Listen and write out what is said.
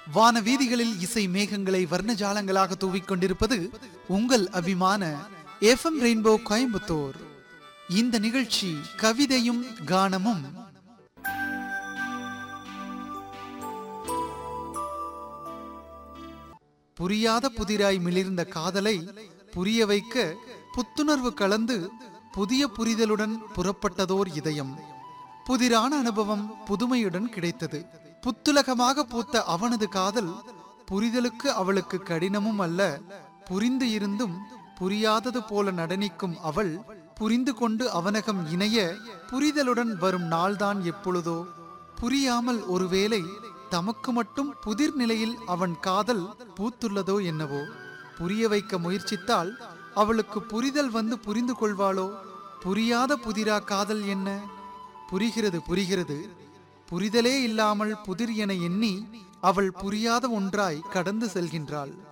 வான வீதிகளில் இசை மேகங்களை வர்ணஜாலங்களாக தூவிக் கொண்டிருப்பது உங்கள் அபிமான எஃப்எம் ரெயின்போ கோயம்புத்தூர் இந்த நிகழ்ச்சி கவிதையும் கானமும் புரியாத புதிராய் மிளிர்ந்த காதலை புரிய வைக்க புத்துணர்வு கலந்து புதிய புரிதலுடன் புறப்பட்டதோர் இதயம் புதிரான அனுபவம் புதுமையுடன் கிடைத்தது புத்துலகமாக பூத்த அவனது காதல் புரிதலுக்கு அவளுக்கு கடினமும் அல்ல புரிந்து இருந்தும் புரியாதது போல நடனிக்கும் அவள் புரிந்து கொண்டு அவனகம் இணைய புரிதலுடன் வரும் நாள்தான் எப்பொழுதோ புரியாமல் ஒருவேளை தமக்கு மட்டும் புதிர் நிலையில் அவன் காதல் பூத்துள்ளதோ என்னவோ புரிய வைக்க முயற்சித்தால் அவளுக்கு புரிதல் வந்து புரிந்து கொள்வாளோ புரியாத புதிரா காதல் என்ன புரிகிறது புரிகிறது புரிதலே இல்லாமல் புதிர் என எண்ணி அவள் புரியாத ஒன்றாய் கடந்து செல்கின்றாள்